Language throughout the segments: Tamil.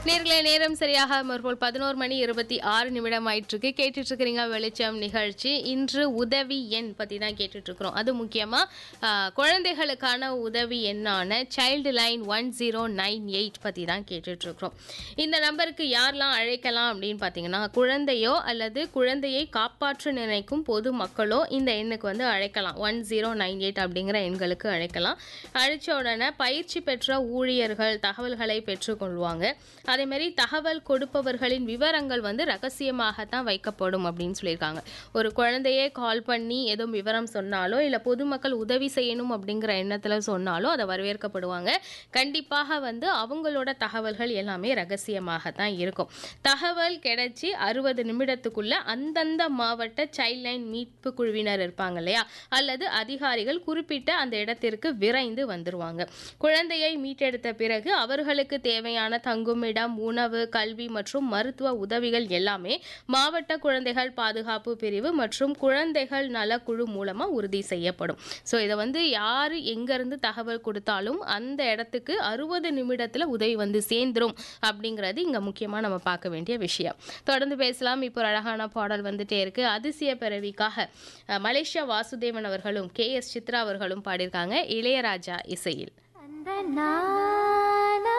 நேர்களே நேரம் சரியாக மறுபோல் பதினோரு மணி இருபத்தி ஆறு நிமிடம் ஆயிட்டு இருக்கு கேட்டுட்டு இருக்கிறீங்க வெளிச்சம் நிகழ்ச்சி இன்று உதவி எண் பத்தி தான் கேட்டுட்டு இருக்கிறோம் அது முக்கியமா ஆ, குழந்தைகளுக்கான உதவி எண்ணான child line one zero nine eight பத்தி தான் கேட்டுட்டு இருக்கிறோம் இந்த நம்பருக்கு யாரெல்லாம் அழைக்கலாம் அப்படின்னு பார்த்தீங்கன்னா குழந்தையோ அல்லது குழந்தையை காப்பாற்ற நினைக்கும் பொது மக்களோ இந்த எண்ணுக்கு வந்து அழைக்கலாம் ஒன் ஜீரோ நைன் எயிட் அப்படிங்கிற எண்களுக்கு அழைக்கலாம் அழைச்ச உடனே பயிற்சி பெற்ற ஊழியர்கள் தகவல்களை பெற்றுக்கொள்வாங்க அதே மாதிரி தகவல் கொடுப்பவர்களின் விவரங்கள் வந்து ரகசியமாகத்தான் வைக்கப்படும் அப்படின்னு சொல்லியிருக்காங்க ஒரு குழந்தையே கால் பண்ணி ஏதோ விவரம் சொன்னாலோ இல்லை பொதுமக்கள் உதவி செய்யணும் அப்படிங்கிற எண்ணத்தில் சொன்னாலோ அதை வரவேற்கப்படுவாங்க கண்டிப்பாக வந்து அவங்களோட தகவல்கள் எல்லாமே ரகசியமாகத்தான் இருக்கும் தகவல் கிடைச்சி அறுபது நிமிடத்துக்குள்ள அந்தந்த மாவட்ட சைல்ட் லைன் மீட்பு குழுவினர் இருப்பாங்க இல்லையா அல்லது அதிகாரிகள் குறிப்பிட்ட அந்த இடத்திற்கு விரைந்து வந்துருவாங்க குழந்தையை மீட்டெடுத்த பிறகு அவர்களுக்கு தேவையான தங்குமிடம் உணவு கல்வி மற்றும் மருத்துவ உதவிகள் எல்லாமே மாவட்ட குழந்தைகள் பாதுகாப்பு பிரிவு மற்றும் குழந்தைகள் நலக்குழு மூலமா உறுதி செய்யப்படும் ஸோ இதை வந்து யார் எங்கேருந்து தகவல் கொடுத்தாலும் அந்த இடத்துக்கு அறுபது நிமிடத்தில் உதவி வந்து சேர்ந்துரும் அப்படிங்கிறது இங்கே முக்கியமாக நம்ம பார்க்க வேண்டிய விஷயம் தொடர்ந்து பேசலாம் இப்போ ஒரு அழகான பாடல் வந்துட்டே இருக்கு அதிசய பிறவிக்காக அஹ், மலேசியா வாசுதேவன் அவர்களும் கே எஸ் சித்ரா அவர்களும் பாடியிருக்காங்க இளையராஜா இசையில் அந்த நானா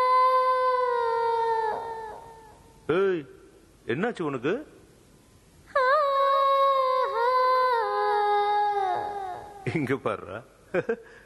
ஏய் என்னாச்சு உனக்கு ஆ, ஆ. இங்க பாருடா